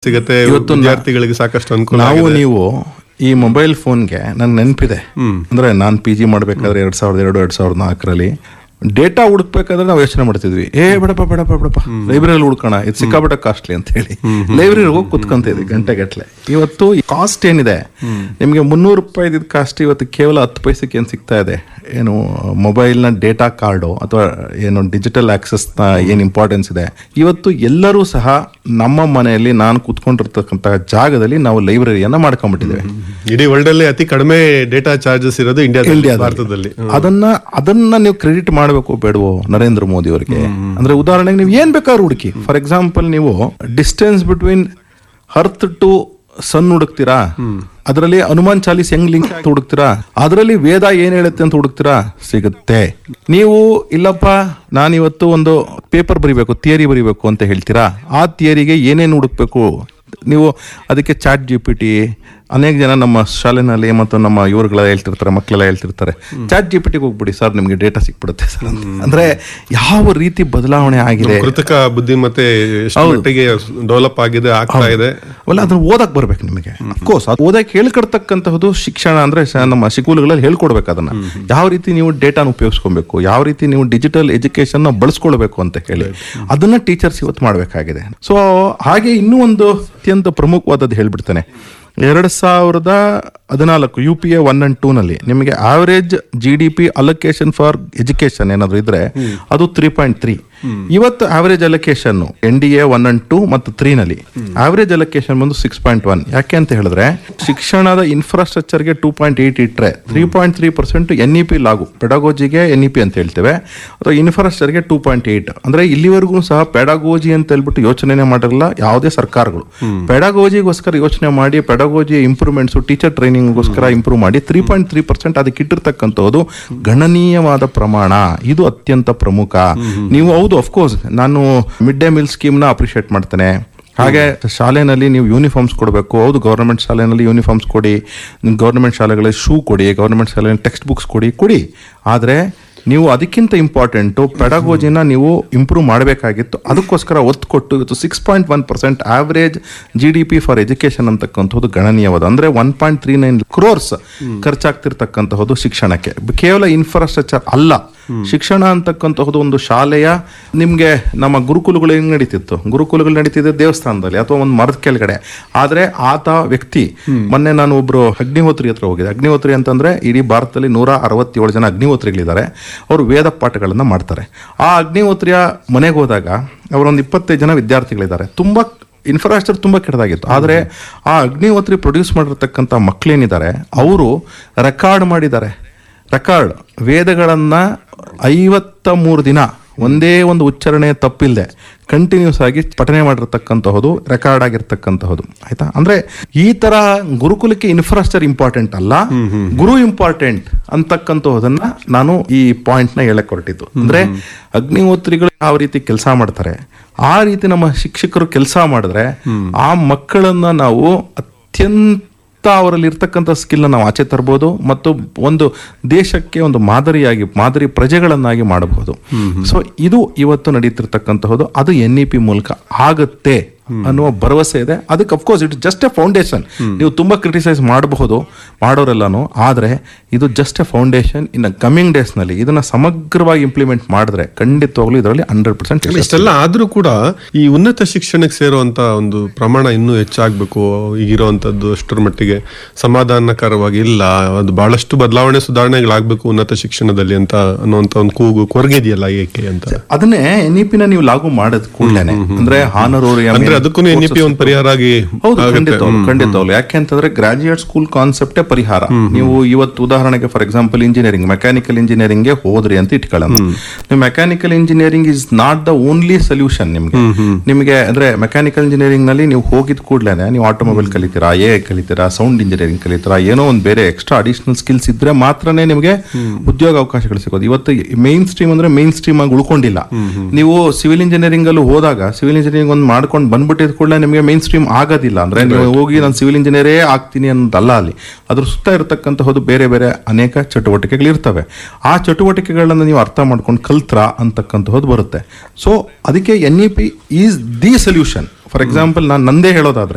ಸಿಗತ್ತೆ ವಿದ್ಯಾರ್ಥಿಗಳಿಗೆ ಸಾಕಷ್ಟು ಅನುಕೂಲ ನಾವು ಆಗಿದೆ. ನೀವು ಈ ಮೊಬೈಲ್ ಫೋನ್ಗೆ ನನ್ ನೆನಪಿದೆ ಅಂದ್ರೆ ನಾನು ಪಿ ಜಿ ಮಾಡ್ಬೇಕಾದ್ರೆ ಎರಡ್ ಸಾವಿರದ ಎರಡು ಎರಡ್ ಸಾವಿರದ ನಾಲ್ಕರಲ್ಲಿ ಡೇಟಾ ಹುಡುಕ್ಬೇಕಾದ್ರೆ ನಾವು ಯೋಚನೆ ಮಾಡ್ತಿದ್ವಿ ಏ ಬೇಡಪ್ಪ ಬೇಡಪ್ಪ ಬೇಡಪ್ಪ ಲೈಬ್ರರಿಲಿ ಹುಡ್ಕೋಣ ಇದು ಸಿಕ್ಕಾಪಟ್ಟೆ ಕಾಸ್ಟ್ಲಿ ಅಂತ ಹೇಳಿ ಲೈಬ್ರರಿ ಹೋಗಿ ಕುತ್ಕೊಂತ ಇದ್ವಿ ಗಂಟೆ ಗಟ್ಲೆ ಇವತ್ತು ಕಾಸ್ಟ್ ಏನಿದೆ ನಿಮಗೆ ಮುನ್ನೂರು ರೂಪಾಯಿ ಕಾಸ್ಟ್ ಇವತ್ತು ಕೇವಲ ಹತ್ತು ಪೈಸಕ್ಕೆ ಏನು ಸಿಗ್ತಾ ಇದೆ ಏನು ಮೊಬೈಲ್ನ ಡೇಟಾ ಕಾರ್ಡು ಅಥವಾ ಏನು ಡಿಜಿಟಲ್ ಆಕ್ಸೆಸ್ನ ಏನು ಇಂಪಾರ್ಟೆನ್ಸ್ ಇದೆ ಇವತ್ತು ಎಲ್ಲರೂ ಸಹ ನಮ್ಮ ಮನೆಯಲ್ಲಿ ನಾನು ಕೂತ್ಕೊಂಡಿರ್ತಕ್ಕಂಥ ಜಾಗದಲ್ಲಿ ನಾವು ಲೈಬ್ರರಿಯನ್ನ ಮಾಡ್ಕೊಂಡ್ಬಿಟ್ಟಿದ್ದೇವೆ ಇಡೀ ವರ್ಲ್ಡ್ ಅಲ್ಲಿ ಅತಿ ಕಡಿಮೆ ಡೇಟಾ ಚಾರ್ಜಸ್ ಇರೋದು ಇಂಡಿಯಾದಲ್ಲಿ ಇಂಡಿಯಾದಲ್ಲಿ. ಭಾರತದಲ್ಲಿ ಅದನ್ನ ಅದನ್ನ ನೀವು ಕ್ರೆಡಿಟ್ ಮಾಡಬೇಕು ಬೇಡವೋ ನರೇಂದ್ರ ಮೋದಿ ಅವರಿಗೆ ಅಂದ್ರೆ ಉದಾಹರಣೆಗೆ ನೀವು ಏನ್ ಬೇಕಾದ್ರೂ ಹುಡುಕಿ ಫಾರ್ ಎಕ್ಸಾಂಪಲ್ ನೀವು distance between earth to sun ಹುಡುಕ್ತೀರಾ ಅದರಲ್ಲಿ ಹನುಮಾನ್ ಚಾಲೀಸ್ ಹೆಂಗ್ ಲಿಂಕ್ ಅಂತ ಹುಡುಕ್ತೀರಾ ಅದರಲ್ಲಿ ವೇದ ಏನ್ ಹೇಳುತ್ತೆ ಅಂತ ಹುಡುಕ್ತೀರಾ ಸಿಗುತ್ತೆ ನೀವು ಇಲ್ಲಪ್ಪ ನಾನಿವತ್ತು ಒಂದು ಪೇಪರ್ ಬರಿಬೇಕು ಥಿಯರಿ ಬರಿಬೇಕು ಅಂತ ಹೇಳ್ತೀರಾ ಆ ಥಿಯರಿಗೆ ಏನೇನು ಹುಡುಕ್ಬೇಕು ನೀವು ಅದಕ್ಕೆ ಚಾಟ್ ಜಿ ಪಿ ಟಿ ಅನೇಕ ಜನ ನಮ್ಮ ಶಾಲೆನಲ್ಲಿ ಮತ್ತು ನಮ್ಮ ಇವ್ರುಗಳೆಲ್ಲ ಹೇಳ್ತಿರ್ತಾರೆ ಮಕ್ಕಳೆಲ್ಲ ಹೇಳ್ತಿರ್ತಾರೆ ಚಾಟ್ ಜಿ ಪಿ ಟಿಗೆ ಹೋಗ್ಬಿಡಿ ಸರ್ ನಿಮಗೆ ಡೇಟಾ ಸಿಕ್ಬಿಡುತ್ತೆ ಸರ್ ಅಂತ ಅಂದ್ರೆ ಯಾವ ರೀತಿ ಬದಲಾವಣೆ ಆಗಿದೆ ಕೃತಕ ಬುದ್ಧಿಮತ್ತೆ ಎಷ್ಟು ಮಟ್ಟಿಗೆ ಡೆವಲಪ್ ಆಗಿದೆ ಆಗ್ತಾ ಇದೆ ಅವೆಲ್ಲ ಅದನ್ನ ಓದಕ್ ಬರ್ಬೇಕು ನಿಮಗೆ ಅಫ್ಕೋರ್ಸ್ ಅದು ಓದಕ್ಕೆ ಹೇಳ್ಕೊಡ್ತಕ್ಕಂತಹದ್ದು ಶಿಕ್ಷಣ ಅಂದ್ರೆ ಶ- ನಮ್ಮ ಸ್ಕೂಲ್ಗಳಲ್ಲಿ ಹೇಳ್ಕೊಡ್ಬೇಕು ಅದನ್ನ ಯಾವ ರೀತಿ ನೀವು ಡೇಟಾನ ಉಪಯೋಗಿಸ್ಕೊಬೇಕು ಯಾವ ರೀತಿ ನೀವು ಡಿಜಿಟಲ್ ಎಜುಕೇಶನ್ ನ ಬಳಸ್ಕೊಳ್ಬೇಕು ಅಂತ ಹೇಳಿ ಅದನ್ನ ಟೀಚರ್ಸ್ ಇವತ್ತು ಮಾಡಬೇಕಾಗಿದೆ ಸೊ ಹಾಗೆ ಇನ್ನೂ ಒಂದು ಅತ್ಯಂತ ಪ್ರಮುಖವಾದದ್ದು ಹೇಳ್ಬಿಡ್ತೇನೆ ಎರಡ್ ಸಾವಿರದ ಹದಿನಾಲ್ಕು U P A one and two ನಲ್ಲಿ ನಿಮಗೆ average G D P allocation for education ಏನಾದ್ರು ಇದ್ರೆ ಅದು ತ್ರೀ ಪಾಯಿಂಟ್ ತ್ರೀ ಇವತ್ತು average allocation N D A one and two ಮತ್ತು ತ್ರೀ ನಲ್ಲಿ ಆವರೇಜ್ ಅಲೋಕೇಶನ್ ಬಂದು ಸಿಕ್ಸ್ ಪಾಯಿಂಟ್ ಒನ್ ಯಾಕೆ ಅಂತ ಹೇಳಿದ್ರೆ ಶಿಕ್ಷಣದ ಇನ್ಫ್ರಾಸ್ಟ್ರಕ್ಚರ್ಗೆ ಟೂ ಪಾಯಿಂಟ್ ಏಟ್ ಇಟ್ಟರೆ three point three percent N E P ಲಾಗು ಪೆಡಗೋಜಿಗೆ ಎನ್ ಇ ಪಿ ಅಂತ ಹೇಳ್ತೇವೆ ಅಥವಾ ಇನ್ಫ್ರಾಸ್ಟ್ರಕ್ಚರ್ಗೆ ಟೂ ಪಾಯಿಂಟ್ ಏಟ್ ಅಂದ್ರೆ ಇಲ್ಲಿವರೆಗೂ ಸಹ ಪೆಡಗೋಜಿ ಅಂತ ಹೇಳ್ಬಿಟ್ಟು ಯೋಚನೆ ಮಾಡಿರಲ್ಲ ಯಾವುದೇ ಸರ್ಕಾರಗಳು ಪೆಡಗೋಜಿಗೋಸ್ಕರ ಯೋಚನೆ ಮಾಡಿ ಪೆಡಗೋಜಿ ಇಂಪ್ರೂವ್ಮೆಂಟ್ಸ್ ಟೀಚರ್ ಟ್ರೈನಿಂಗ್ಗೋಸ್ಕರ ಇಂಪ್ರೂವ್ ಮಾಡಿ ತ್ರೀ ಪಾಯಿಂಟ್ ತ್ರೀ ಪರ್ಸೆಂಟ್ ಅದಕ್ಕೆ ಇಟ್ಟಿರ್ತಕ್ಕಂಥದ್ದು ಗಣನೀಯವಾದ ಪ್ರಮಾಣ ಇದು ಅತ್ಯಂತ ಪ್ರಮುಖ ನೀವು ಹೌದು ಅಫ್ಕೋರ್ಸ್ ನಾನು ಮಿಡ್ ಡೇ ಮೀಲ್ ಸ್ಕೀಮ್ನ ಅಪ್ರಿಷಿಯೇಟ್ ಮಾಡ್ತೇನೆ ಹಾಗೆ ಶಾಲೆನಲ್ಲಿ ನೀವು ಯೂನಿಫಾರ್ಮ್ಸ್ ಕೊಡಬೇಕು ಹೌದು ಗೌರ್ಮೆಂಟ್ ಶಾಲೆನಲ್ಲಿ ಯೂನಿಫಾರ್ಮ್ಸ್ ಕೊಡಿ ಗೌರ್ಮೆಂಟ್ ಶಾಲೆಗಳಲ್ಲಿ ಶೂ ಕೊಡಿ ಗೌರ್ಮೆಂಟ್ ಶಾಲೆಯಲ್ಲಿ ಟೆಕ್ಸ್ಟ್ ಬುಕ್ಸ್ ಕೊಡಿ ಕೊಡಿ ಆದರೆ ನೀವು ಅದಕ್ಕಿಂತ ಇಂಪಾರ್ಟೆಂಟು ಪೆಡಗೋಜಿನ ನೀವು ಇಂಪ್ರೂವ್ ಮಾಡಬೇಕಾಗಿತ್ತು ಅದಕ್ಕೋಸ್ಕರ ಒತ್ತು ಕೊಟ್ಟು ಇವತ್ತು six point one percent average G D P for education ಅಂತಕ್ಕಂಥದ್ದು ಗಣನೀಯವಾದ ಅಂದ್ರೆ one point three nine crores ಖರ್ಚಾಗ್ತಿರ್ತಕ್ಕಂತಹದ್ದು ಶಿಕ್ಷಣಕ್ಕೆ ಕೇವಲ ಇನ್ಫ್ರಾಸ್ಟ್ರಕ್ಚರ್ ಅಲ್ಲ ಶಿಕ್ಷಣ ಅಂತಕ್ಕಂತಹದ್ದು ಒಂದು ಶಾಲೆಯ ನಿಮ್ಗೆ ನಮ್ಮ ಗುರುಕುಲಗಳು ಹೆಂಗ್ ನಡೀತಿತ್ತು ಗುರುಕುಲಗಳು ನಡೀತಿದೆ ದೇವಸ್ಥಾನದಲ್ಲಿ ಅಥವಾ ಒಂದು ಮರದ ಕೆಳಗಡೆ ಆದ್ರೆ ಆತ ವ್ಯಕ್ತಿ ಮೊನ್ನೆ ನಾನು ಒಬ್ರು ಅಗ್ನಿಹೋತ್ರಿ ಹತ್ರ ಹೋಗಿದ್ದೆ ಅಗ್ನಿಹೋತ್ರಿ ಅಂತಂದ್ರೆ ಇಡೀ ಭಾರತದಲ್ಲಿ ನೂರ ಅರವತ್ತೇಳು ಜನ ಅಗ್ನಿಹೋತ್ರಿಗಳಿದ್ದಾರೆ ಅವರು ವೇದ ಪಾಠಗಳನ್ನ ಮಾಡ್ತಾರೆ ಆ ಅಗ್ನಿಹೋತ್ರಿಯ ಮನೆಗೆ ಹೋದಾಗ ಅವರೊಂದು ಇಪ್ಪತ್ತೈದು ಜನ ವಿದ್ಯಾರ್ಥಿಗಳಿದ್ದಾರೆ ತುಂಬಾ ಇನ್ಫ್ರಾಸ್ಟ್ರಕ್ಚರ್ ತುಂಬಾ ಕೆಟ್ಟದಾಗಿತ್ತು ಆದರೆ ಆ ಅಗ್ನಿಹೋತ್ರಿ ಪ್ರೊಡ್ಯೂಸ್ ಮಾಡಿರ್ತಕ್ಕಂಥ ಮಕ್ಕಳೇನಿದ್ದಾರೆ ಅವರು ರೆಕಾರ್ಡ್ ಮಾಡಿದ್ದಾರೆ ರೆಕಾರ್ಡ್ ವೇದಗಳನ್ನ ಐವತ್ತ ಮೂರು ದಿನ ಒಂದೇ ಒಂದು ಉಚ್ಚಾರಣೆ ತಪ್ಪಿಲ್ಲದೆ ಕಂಟಿನ್ಯೂಸ್ ಆಗಿ ಪಠನೆ ಮಾಡಿರ್ತಕ್ಕಂತಹದ್ದು ರೆಕಾರ್ಡ್ ಆಗಿರ್ತಕ್ಕಂತಹದ್ದು ಆಯ್ತಾ ಅಂದ್ರೆ ಈ ತರ ಗುರುಕುಲಕ್ಕೆ ಇನ್ಫ್ರಾಸ್ಟ್ರಕ್ಚರ್ ಇಂಪಾರ್ಟೆಂಟ್ ಅಲ್ಲ ಗುರು ಇಂಪಾರ್ಟೆಂಟ್ ಅಂತಕ್ಕಂತಹದನ್ನ ನಾನು ಈ ಪಾಯಿಂಟ್ ನ ಹೇಳಕ್ ಹೊರಟಿದ್ದು ಅಂದ್ರೆ ಅಗ್ನಿಹೋತ್ರಿಗಳು ಯಾವ ರೀತಿ ಕೆಲಸ ಮಾಡ್ತಾರೆ ಆ ರೀತಿ ನಮ್ಮ ಶಿಕ್ಷಕರು ಕೆಲಸ ಮಾಡಿದ್ರೆ ಆ ಮಕ್ಕಳನ್ನ ನಾವು ಅತ್ಯಂತ ಅವರಲ್ಲಿ ಇರ್ತಕ್ಕಂಥ ಸ್ಕಿಲ್ ನಾವು ಆಚೆ ತರಬಹುದು ಮತ್ತು ಒಂದು ದೇಶಕ್ಕೆ ಒಂದು ಮಾದರಿಯಾಗಿ ಮಾದರಿ ಪ್ರಜೆಗಳನ್ನಾಗಿ ಮಾಡಬಹುದು ಸೊ ಇದು ಇವತ್ತು ನಡೀತಿರ್ತಕ್ಕಂತಹದ್ದು ಅದು ಎನ್ ಇ ಪಿ ಮೂಲಕ ಆಗುತ್ತೆ ಅನ್ನುವ ಭರವಸೆ ಇದೆ ಅದಕ್ಕೆ of course it just a foundation ನೀವು ತುಂಬಾ ಕ್ರಿಟಿಸೈಸ್ ಮಾಡಬಹುದು ಮಾಡೋರೆಲ್ಲಾನು ಆದ್ರೆ ಇದು just a foundation in coming days ನಲ್ಲಿ ಇದನ್ನ ಸಮಗ್ರವಾಗಿ ಇಂಪ್ಲಿಮೆಂಟ್ ಮಾಡಿದ್ರೆ ಖಂಡಿತವಾಗ್ಲೂ ಇದರಲ್ಲಿ ಹಂಡ್ರೆಡ್ ಪರ್ಸೆಂಟ್ ಇಷ್ಟೆಲ್ಲ ಆದ್ರೂ ಕೂಡ ಈ ಉನ್ನತ ಶಿಕ್ಷಣಕ್ಕೆ ಸೇರುವಂತ ಒಂದು ಪ್ರಮಾಣ ಇನ್ನೂ ಹೆಚ್ಚಾಗ್ಬೇಕು ಈಗಿರುವಂತದ್ದು ಅಷ್ಟರ ಮಟ್ಟಿಗೆ ಸಮಾಧಾನಕರವಾಗಿ ಇಲ್ಲ ಅದು ಬಹಳಷ್ಟು ಬದಲಾವಣೆ ಸುಧಾರಣೆಗಳಾಗ್ಬೇಕು ಉನ್ನತ ಶಿಕ್ಷಣದಲ್ಲಿ ಅಂತ ಅನ್ನುವಂತ ಒಂದು ಕೂಗು ಕೊರಗಿದೆಯಲ್ಲ ಏಕೆ ಅಂತ ಅದನ್ನೇ ಎನ್ ಇ ಪಿನ ನೀವು ಲಾಗು ಮಾಡದ್ ಕೂಡಲೇನೆ ಅಂದ್ರೆ ಹಾನರೂರಿ ಅಂದ್ರೆ ಅದಕ್ಕೂ ಎನ್ ಇ ಪಿ ಒಂದು ಪರಿಹಾರ ಆಗಿ ಹೌದು ಖಂಡಿತವಾಗ್ಲು ಖಂಡಿತವಾಗ್ಲು ಯಾಕೆ ಅಂತಂದ್ರೆ ಗ್ರಾಜುಯೇಟ್ ಸ್ಕೂಲ್ ಕಾನ್ಸೆಪ್ಟೇ ಪರಿಹಾರ ನೀವು ಇವತ್ತು ಉದಾಹರಣೆಗೆ for example engineering mechanical engineering ಗೆ ಹೋದ್ರಿ ಅಂತ ಇಟ್ಕೊಳ್ಳೋಣ ನೀವು mechanical engineering is not the only solution ನಿಮ್ಗೆ ನಿಮಗೆ ಅಂದ್ರೆ ಮೆಕ್ಯಾನಿಕಲ್ ಇಂಜಿನಿಯರಿಂಗ್ ನಲ್ಲಿ ನೀವು ಹೋಗಿದ್ ಕೂಡ್ಲೇನೆ ನೀವು ಆಟೋಮೊಬೈಲ್ ಕಲಿತೀರಾ ಎ ಕಲಿತೀರಾ ಸೌಂಡ್ ಇಂಜಿನಿಯರಿಂಗ್ ಕಲಿತೀರಾ ಏನೋ ಒಂದು ಬೇರೆ ಎಕ್ಸ್ಟ್ರಾ ಅಡಿಷನಲ್ ಸ್ಕಿಲ್ಸ್ ಇದ್ರೆ ಮಾತ್ರನೇ ನಿಮಗೆ ಉದ್ಯೋಗ ಅವಕಾಶಗಳು ಸಿಗೋದು ಇವತ್ತು ಮೇನ್ ಸ್ಟ್ರೀಮ್ ಅಂದ್ರೆ ಮೇನ್ ಸ್ಟ್ರೀಮ್ ಆಗಿ ಉಳ್ಕೊಂಡಿಲ್ಲ ನೀವು ಸಿವಿಲ್ ಇಂಜಿನಿಯರಿಂಗ್ ಅಲ್ಲೂ ಹೋದಾಗ ಸಿವಿಲ್ ಇಂಜಿನಿಯರಿಂಗ್ ಒಂದು ಮಾಡ್ಕೊಂಡು ಬಂದ್ಬಿಟ್ಟಿದ ಕೂಡಲೇ ನಿಮಗೆ ಮೇನ್ ಸ್ಟ್ರೀಮ್ ಆಗೋದಿಲ್ಲ ಅಂದ್ರೆ ನೀವು ಹೋಗಿ ನಾನು ಸಿವಿಲ್ ಇಂಜಿನಿಯರೇ ಆಗ್ತೀನಿ ಅನ್ನೋದಲ್ಲ ಅಲ್ಲಿ ಅದ್ರ ಸುತ್ತ ಇರತಕ್ಕಂತಹದ್ದು ಬೇರೆ ಬೇರೆ ಅನೇಕ ಚಟುವಟಿಕೆಗಳು ಇರ್ತವೆ ಆ ಚಟುವಟಿಕೆಗಳನ್ನ ನೀವು ಅರ್ಥ ಮಾಡ್ಕೊಂಡು ಕಲ್ತ್ರ ಅಂತಕ್ಕಂತಹದ್ದು ಬರುತ್ತೆ ಸೊ ಅದಕ್ಕೆ N E P is the solution for example ನಾನು ನಂದೇ ಹೇಳೋದಾದ್ರೆ